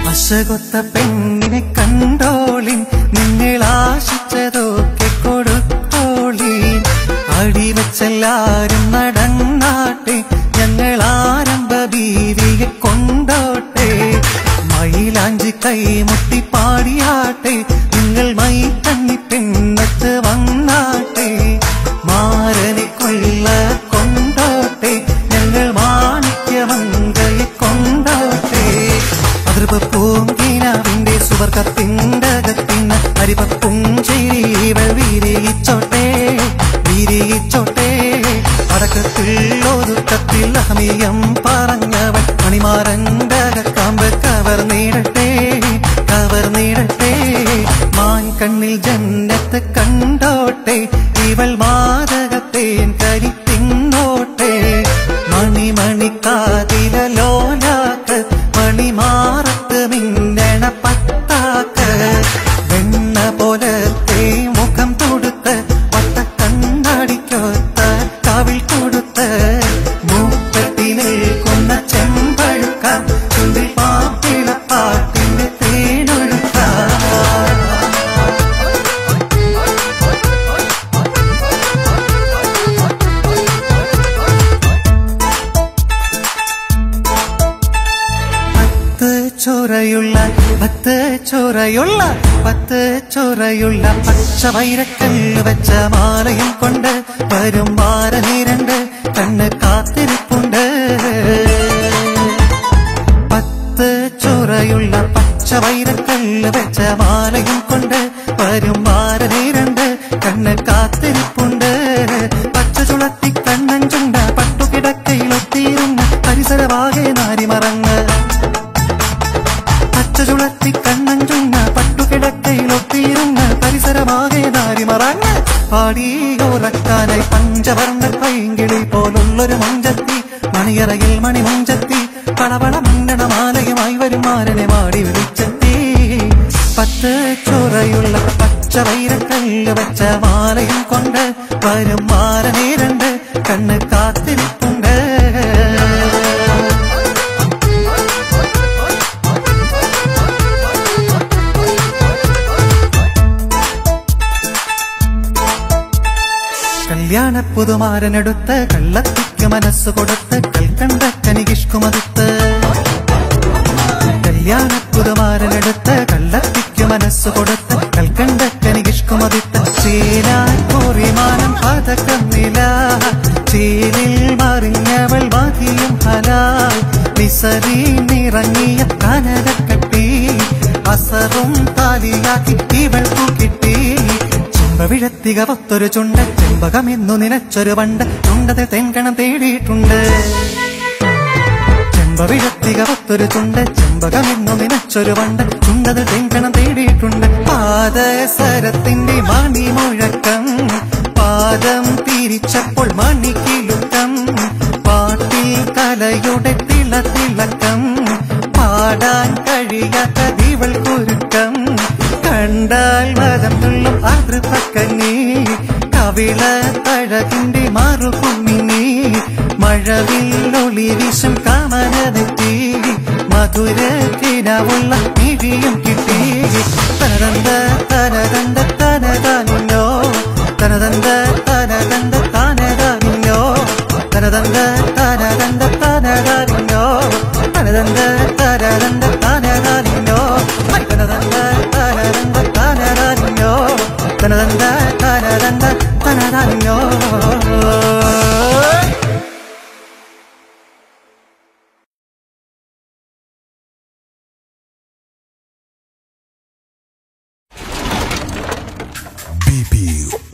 അശകൊത്ത പെണ്ണിനെ കണ്ടോളിൻ നിങ്ങൾ ആശിച്ചതൊക്കെ കൊടുത്തോളിൻ അടിവച്ചെല്ലാരും നടന്നാട്ടെ ഞങ്ങൾ ആരംഭ ബീവിയെ കൊണ്ടോട്ടെ മയിലാഞ്ചി കൈമുട്ടി പാടിയാട്ടെ നിങ്ങൾ മൈ തണ്ണി പെണ്ണത്ത് വന്നാട്ടെ മാരനെ കൊള്ള കൊണ്ടോട്ടെ ഞങ്ങൾ മാണിക്യമങ്കയെ കൊണ്ടോട്ടെ അതിർപ്പൂങ്കിനാവിന്റെ സുവർഗത്തിന്റെ അകത്തിന് അരിപ്പും ചെയ്വൾ വിരിയിച്ചോട്ടെ വിരിയിച്ചോട്ടെ അടക്കത്തിൽ ഒതുക്കത്തിൽ അഹമീയം പറഞ്ഞവൾ മണിമാരന്റെ അകക്കാമ്പ് കവർ നീടട്ടെ കവർ നീടട്ടെ മാൻ കണ്ണിൽ ജന്നത്ത് കണ്ടോട്ടെ ഇവൾ മാതകത്തേൻ കരി തിന്നോട്ടെ മണി മണി കാതില ലോലാക്ക് മണിമാറത്ത് മിന്നണ പത്താക്ക് വെണ്ണ പോലത്തെ മുഖം തൊടുത്ത് വട്ട കണ്ണടിക്കൊത്ത കവിൾ കൊടുത്ത് മൂക്കത്തിനിൽ കൊന്ന ചെമ്പഴുക്ക ചുണ്ടിൽ പാപ്പിള പാട്ടിന്റെ തേനൊഴുക്ക പത്ത് ചോറയുള്ള പത്ത് ചോറയുള്ള പത്ത് ചോറയുള്ള പച്ച വൈരക്കല്ല് വെച്ച മാലയും കൊണ്ട് വരും മാരനീരണ്ട് കണ്ണ് കാത്തിരിപ്പുണ്ട് പത്ത് ചോറയുള്ള പച്ച വൈരക്കല്ല് വെച്ച മാലയും കൊണ്ട് വരും മാരനീരണ്ട് കണ്ണ് കാത്തിരിപ്പുണ്ട് പച്ച ചുളത്തി കണ്ണൻ ചുണ്ട പട്ടുകിടക്കയിലൊത്തിയിരുന്ന പരിസരമാകെ നാരിമറങ്ങ് പച്ച ചുളത്തി കണ്ണൻ ചുണ്ട പട്ടുകിടക്കയിലൊത്തിയിരുന്ന പരിസരമാകെ നാരിമറങ്ങ് പാടിയോറക്കാനായി പഞ്ചവർണ്ണ പൈങ്കിളി പോലുള്ളൊരു മഞ്ചത്തി മണിയറയിൽ മണിമുഞ്ചത്തി പളവള മണ്ണണ മാലയുമായി വരും മാരനെ മാടി വിളിച്ചെത്തി പത്ത് ചോറയുള്ള പച്ച വൈരക്കല്ല് വെച്ച മാലയും കൊണ്ട് വരും മാരനെ രണ്ട് കണ്ണ് കാത്തിരിപ്പുണ്ട് കല്യാണ പുതുമാരനെടുത്ത് കള്ളത്തിക്ക് മനസ്സ് കൊടുത്ത് കൽക്കണ്ട കനികിഷ്കുമതുത്ത് കല്യാണ പുതുമാരനെടുത്ത് കള്ളത്തിക്ക് മനസ്സ് കൊടുത്ത് കൽക്കണ്ട കനികിഷ്കുമതിത്ത് ചേരാൻ കോറിമാനം പതക്കന്നില ചേരിൽ മറിഞ്ഞവൾ വാതിയും ഹലാൽ വിസരി നിറങ്ങിയ കനകക്കട്ടി അസറും താലിയാക്കി ഇവൾക്കു കിട്ടി ചെമ്പവിഴത്തിക പത്തൊരു ചുണ്ട് ചെമ്പകമെന്നു നിനച്ചൊരു വണ്ട് ചുണ്ടത് തെങ്കണം തേടിയിട്ടുണ്ട് ചെമ്പവിഴത്തിക പത്തൊരു ചുണ്ട് ചെമ്പകമെന്നു നിനച്ചൊരു വണ്ട് ചുണ്ടത് തെങ്കണം തേടിയിട്ടുണ്ട് പാദസരത്തിന്റെ മണി മുഴക്കം പാദം തിരിച്ചപ്പോൾ മണിക്കിലുക്കം പാട്ടിൽ കലയുടെ തിള തിളക്കം പാടാൻ കഴിയാത്ത ദിവൾ കുരുക്കം കണ്ടാൽ മതം തുള്ളും അതൃപ്പക്കണ്ണി കവിള തഴകിന്റെ മറുകുമ്മിനി മഴവിൽ ഒളി വിഷം കാമനതെത്തി മധുര കിനാവുള്ള മിഴിയും കിട്ടി തനതന്ത തനതന്ത തനതാനിന്നോ തനതന്ത തനതന്ത താനതാനിന്നോ തനതന്ത തനതന്ത താനതാനിന്നോ തനതന്ത തനതന്ത താനതാനിന്നോ തനതന്ത തനതന്ത താനതാനിന്നോ തനതന്ത തനതന്ത തനതാനിന്നോ BB